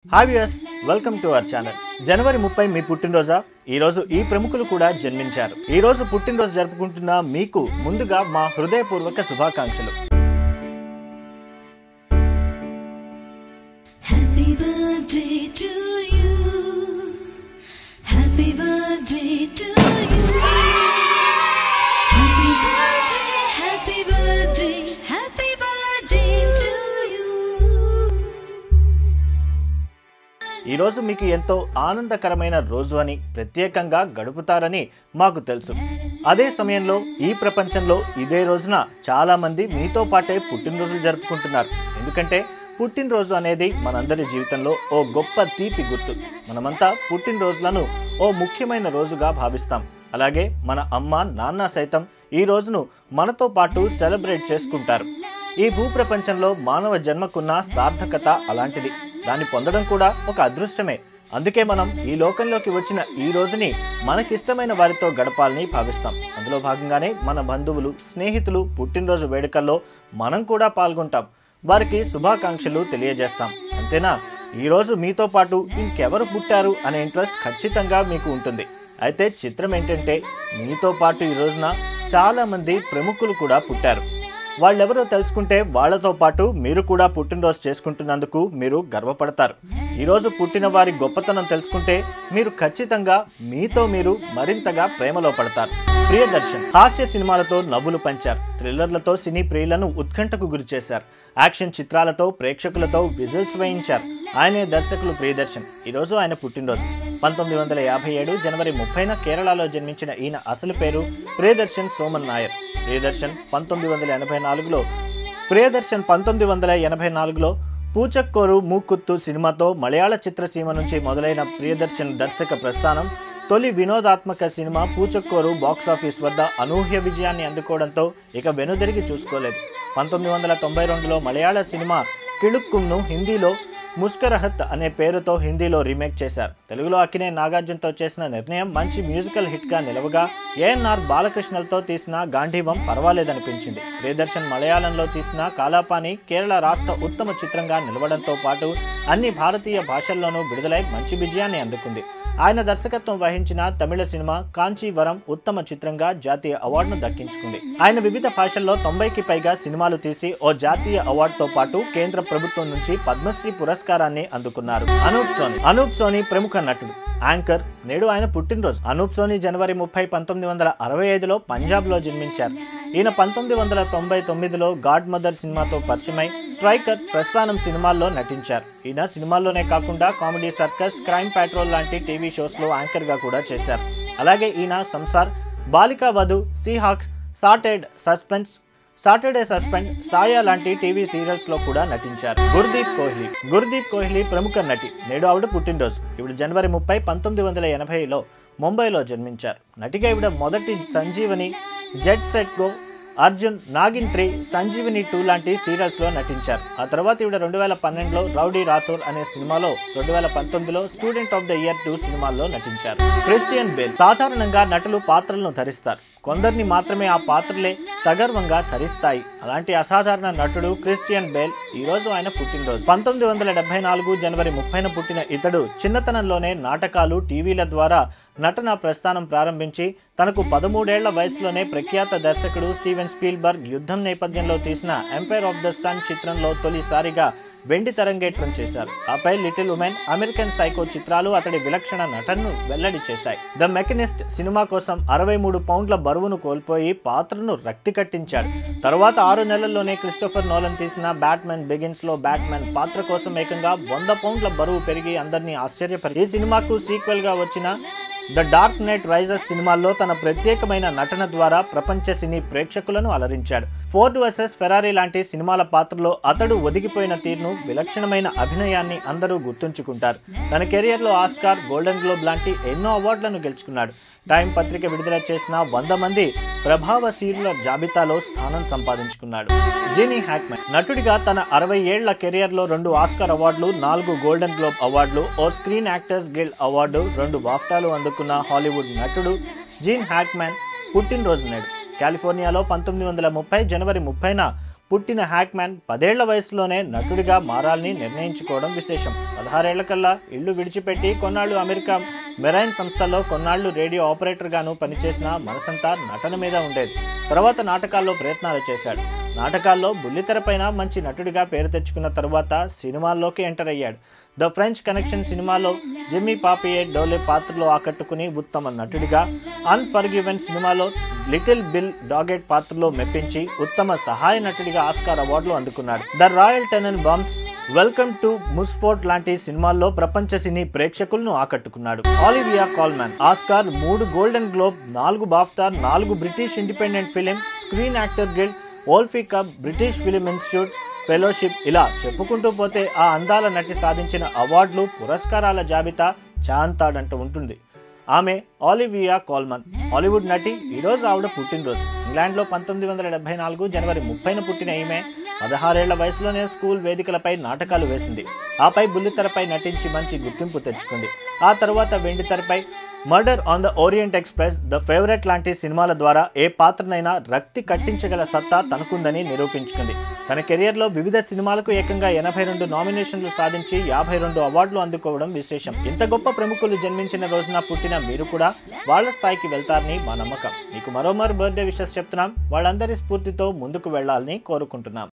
Hi viewers welcome to our channel జనవరి ముప్పై మీ పుట్టినరోజా ఈ రోజు ఈ ప్రముఖులు కూడా జన్మించారు ఈ రోజు పుట్టినరోజు జరుపుకుంటున్న మీకు ముందుగా మా హృదయపూర్వక శుభాకాంక్షలు Happy birthday to you. Happy birthday to you. Happy birthday, happy birthday, happy birthday to you. ఈ రోజు మీకు ఎంతో ఆనందకరమైన రోజు అని ప్రత్యేకంగా గడుపుతారని మాకు తెలుసు అదే సమయంలో ఈ ప్రపంచంలో ఇదే రోజున చాలా మంది మీతో పాటే పుట్టినరోజులు జరుపుకుంటున్నారు ఎందుకంటే పుట్టినరోజు అనేది మనందరి జీవితంలో ఓ గొప్ప తీపి గుర్తు మనమంతా పుట్టినరోజులను ఓ ముఖ్యమైన రోజుగా భావిస్తాం అలాగే మన అమ్మ నాన్న సైతం ఈ రోజును మనతో పాటు సెలబ్రేట్ చేసుకుంటారు ఈ భూప్రపంచంలో మానవ జన్మకున్న సార్థకత అలాంటిది దాన్ని పొందడం కూడా ఒక అదృష్టమే అందుకే మనం ఈ లోకంలోకి వచ్చిన ఈ రోజుని మనకిష్టమైన వారితో గడపాలని భావిస్తాం అందులో భాగంగానే మన బంధువులు స్నేహితులు పుట్టినరోజు వేడుకల్లో మనం కూడా పాల్గొంటాం వారికి శుభాకాంక్షలు తెలియజేస్తాం అంతేనా ఈ రోజు మీతో పాటు ఇంకెవరు పుట్టారు అనే ఇంట్రెస్ట్ ఖచ్చితంగా మీకు ఉంటుంది అయితే చిత్రం ఏంటంటే మీతో పాటు ఈ రోజున చాలా మంది ప్రముఖులు కూడా పుట్టారు వాళ్ళెవరో తెలుసుకుంటే వాళ్ళతో పాటు మీరు కూడా పుట్టినరోజు చేసుకుంటున్నందుకు మీరు గర్వపడతారు ఈరోజు పుట్టిన వారి గొప్పతనం తెలుసుకుంటే మీరు ఖచ్చితంగా మీతో మీరు మరింతగా ప్రేమలో పడతారు ప్రియదర్శన్ హాస్య సినిమాలతో నవ్వులు పంచారు థ్రిల్లర్లతో సినీ ప్రియులను ఉత్కంఠకు గురి చేశారు యాక్షన్ చిత్రాలతో ప్రేక్షకులతో విజిల్స్ వేయించారు ఆయనే దర్శకులు ప్రియదర్శన్ ఈరోజు ఆయన పుట్టినరోజు పంతొమ్మిది వందల యాభై ఏడు జనవరి ముప్పైన కేరళలో జన్మించిన ఈయన అసలు పేరు ప్రియదర్శన్ సోమన్ నాయర్ ప్రియదర్శన్ పంతొమ్మిది వందల ఎనభై నాలుగులో ప్రియదర్శన్ పంతొమ్మిది వందల ఎనభై నాలుగులో పూచక్కోరు మూకుత్తు సినిమాతో మలయాళ చిత్రసీమ నుంచి మొదలైన ప్రియదర్శన్ దర్శక ప్రస్థానం తొలి వినోదాత్మక సినిమా పూచక్కోరు బాక్సాఫీస్ వద్ద అనూహ్య విజయాన్ని అందుకోవడంతో ఇక వెనుదిరిగి చూసుకోలేదు పంతొమ్మిది వందల తొంభై రెండులో మలయాళ సినిమా కిళుక్కుమ్ను హిందీలో ముస్కరహత్ అనే పేరుతో హిందీలో రీమేక్ చేశారు తెలుగులో అక్కినే నాగార్జునతో చేసిన నిర్ణయం మంచి మ్యూజికల్ హిట్ గా నిలవగా ఏఎన్ఆర్ బాలకృష్ణలతో తీసిన గాంధీవం పర్వాలేదనిపించింది ప్రియదర్శన్ మలయాళంలో తీసిన కాలాపాని కేరళ రాష్ట్ర ఉత్తమ చిత్రంగా నిలవడంతో పాటు అన్ని భారతీయ భాషల్లోనూ విడుదలై మంచి విజయాన్ని అందుకుంది ఆయన దర్శకత్వం వహించిన తమిళ సినిమా కాంచీవరం ఉత్తమ చిత్రంగా జాతీయ అవార్డును దక్కించుకుంది ఆయన వివిధ భాషల్లో తొంభైకి పైగా సినిమాలు తీసి ఓ జాతీయ అవార్డుతో పాటు కేంద్ర ప్రభుత్వం నుంచి పద్మశ్రీ పురస్కారాన్ని అందుకున్నారు అనూప్ సోని అనూప్ సోని ప్రముఖ నటుడు యాంకర్ నేడు ఆయన పుట్టినరోజు అనూప్ సోని జనవరి ముప్పై పంతొమ్మిది వందల అరవై ఐదులో పంజాబ్లో జన్మించారు ఈయన పంతొమ్మిది వందల తొంభై తొమ్మిదిలో గాడ్ మదర్ సినిమాతో పరిచయమై స్ట్రైకర్ ప్రస్థానం సినిమాల్లో నటించారు ఈయన సినిమాల్లోనే కాకుండా కామెడీ సర్కస్ క్రైమ్ పాట్రోల్ లాంటి టీవీ షోస్ లో యాంకర్ గా కూడా చేశారు అలాగే ఈయన సంసార్ బాలికా వధు సీహాక్స్ సాటెడ్ సస్పెన్స్ సాటర్డే సస్పెండ్ సాయా లాంటి టీవీ సీరియల్స్ లో కూడా నటించారు గుర్దీప్ కోహ్లీ గుర్దీప్ కోహ్లీ ప్రముఖ నటి నేడు ఆవిడ పుట్టినరోజు ఇవిడ జనవరి ముప్పై పంతొమ్మిది వందల ఎనభైలో ముంబైలో జన్మించారు నటిగా ఇవిడ మొదటి Sanjivani jet set go Arjun Naagin three Sanjivani two లాంటి సీరియల్స్ లో నటించారు ఆ తర్వాత ఈవిడ రెండు వేల పన్నెండులో రౌడీ రాథోర్ అనే సినిమాలో రెండు వేల పంతొమ్మిదిలో student of the year two సినిమాల్లో నటించారు క్రిస్టియన్ బేల్ సాధారణంగా నటులు పాత్రలను ధరిస్తారు కొందరిని మాత్రమే ఆ పాత్రలే సగర్వంగా ధరిస్తాయి అలాంటి అసాధారణ నటుడు క్రిస్టియన్ బేల్ ఈ రోజు ఆయన పుట్టినరోజు పంతొమ్మిది వందల డెబ్బై నాలుగు జనవరి ముప్పైన పుట్టిన ఇతడు చిన్నతనంలోనే నాటకాలు టీవీల ద్వారా నటన ప్రస్థానం ప్రారంభించి తనకు పదమూడేళ్ల వయసులోనే ప్రఖ్యాత దర్శకుడు స్టీవెన్ స్పీల్బర్గ్ యుద్ధం నేపథ్యంలో తీసిన ఎంపైర్ ఆఫ్ ద సన్ చిత్రంలో తొలిసారిగా వెండి తరంగేట్రం చేశారు ఆపై లిటిల్ ఉమెన్ అమెరికన్ సైకో చిత్రాలు అతడి విలక్షణ నటనను వెల్లడి చేశాయి ద మెకనిస్ట్ సినిమా కోసం అరవై మూడు పౌండ్ల బరువును కోల్పోయి పాత్రను రక్తి కట్టించాడు తర్వాత ఆరు నెలల్లోనే క్రిస్టోఫర్ నోలన్ తీసిన బ్యాట్మెన్ బిగిన్స్ లో బ్యాట్మెన్ పాత్ర కోసం ఏకంగా వంద పౌండ్ల బరువు పెరిగి అందరినీ ఆశ్చర్యపరి ఈ సినిమాకు సీక్వెల్ గా వచ్చిన ద డార్క్ నైట్ రైజర్స్ సినిమాల్లో తన ప్రత్యేకమైన నటన ద్వారా ప్రపంచ సినీ ప్రేక్షకులను అలరించాడు ఫోర్డ్ వర్సెస్ ఫెరారీ లాంటి సినిమాల పాత్రలో అతడు ఒదిగిపోయిన తీరును విలక్షణమైన అభినయాన్ని అందరూ గుర్తుంచుకుంటారు తన కెరియర్లో ఆస్కార్ గోల్డెన్ గ్లోబ్ లాంటి ఎన్నో అవార్డులను గెలుచుకున్నాడు టైం పత్రిక విడుదల చేసిన వంద మంది ప్రభావశీలుల జాబితాలో స్థానం సంపాదించుకున్నాడు జీనీ హ్యాక్మెన్ నటుడిగా తన అరవై ఏళ్ల కెరియర్లో రెండు ఆస్కార్ అవార్డులు నాలుగు గోల్డెన్ గ్లోబ్ అవార్డులు ఓ స్క్రీన్ యాక్టర్స్ గిల్డ్ అవార్డు రెండు బాఫ్టాలు అందుకున్న హాలీవుడ్ నటుడు జీన్ హ్యాక్మెన్ పుట్టినరోజు నేడు కాలిఫోర్నియాలో పంతొమ్మిది వందల ముప్పై జనవరి ముప్పైన పుట్టిన హ్యాక్మ్యాన్ పదేళ్ల వయసులోనే నటుడిగా మారాలని నిర్ణయించుకోవడం విశేషం పదహారేళ్ల కల్లా ఇల్లు విడిచిపెట్టి కొన్నాళ్లు అమెరికా మెరైన్ సంస్థలో కొన్నాళ్లు రేడియో ఆపరేటర్గాను పనిచేసిన మనసంతా నటన మీద ఉండేది తర్వాత నాటకాల్లో ప్రయత్నాలు చేశాడు నాటకాల్లో బుల్లితెరపైన మంచి నటుడిగా పేరు తెచ్చుకున్న తరువాత సినిమాల్లోకి ఎంటర్ అయ్యాడు ద ఫ్రెంచ్ కనెక్షన్ సినిమాలో జిమ్మీ పాపియే డోలే పాత్రలో ఆకట్టుకుని ఉత్తమ నటుడిగా అన్ఫర్గివెన్ సినిమాలో లిటిల్ బిల్ డాగెట్ పాత్రలో మెప్పించి ఉత్తమ సహాయ నటుడిగా ఆస్కార్ అవార్డులు అందుకున్నాడు the royal Tenenbaums welcome to Mooseport లాంటి సినిమాల్లో ప్రపంచ సినీ ప్రేక్షకులను ఆకట్టుకున్నాడు ఆలివియా కాల్మాన్ ఆస్కార్ మూడు గోల్డెన్ గ్లోబ్ నాలుగు బాఫ్తా నాలుగు British independent film screen actor guild Volpi cup British film institute fellowship ఇలా చెప్పుకుంటూ పోతే ఆ అందాల నటి సాధించిన అవార్డులు పురస్కారాల జాబితా చాంతాడంటూ ఉంటుంది ఆమె ఆలివియా కాల్మన్ హాలీవుడ్ నటి ఈరోజు ఆవిడ పుట్టినరోజు ఇంగ్లాండ్లో పంతొమ్మిది వందల డెబ్బై నాలుగు జనవరి ముప్పైన పుట్టిన ఈమె పదహారేళ్ల వయసులోనే స్కూల్ వేదికలపై నాటకాలు వేసింది ఆపై బుల్లితెరపై నటించి మంచి గుర్తింపు తెచ్చుకుంది ఆ తర్వాత వెండి తెరపై murder on the orient express the favourite లాంటి సినిమాల ద్వారా ఏ పాత్రనైనా రక్తి కట్టించగల సత్తా తనకుందని నిరూపించుకుంది తన కెరియర్లో వివిధ సినిమాలకు ఏకంగా ఎనభై రెండు నామినేషన్లు సాధించి యాభై రెండు అవార్డులు అందుకోవడం విశేషం ఇంత గొప్ప ప్రముఖులు జన్మించిన రోజున పుట్టిన మీరు కూడా వాళ్ళ స్థాయికి వెళ్తారని మా నమ్మకం మీకు మరోమారు బర్త్డే విషెస్ చెప్తున్నాం వాళ్ళందరి స్ఫూర్తితో ముందుకు వెళ్లాలని కోరుకుంటున్నాం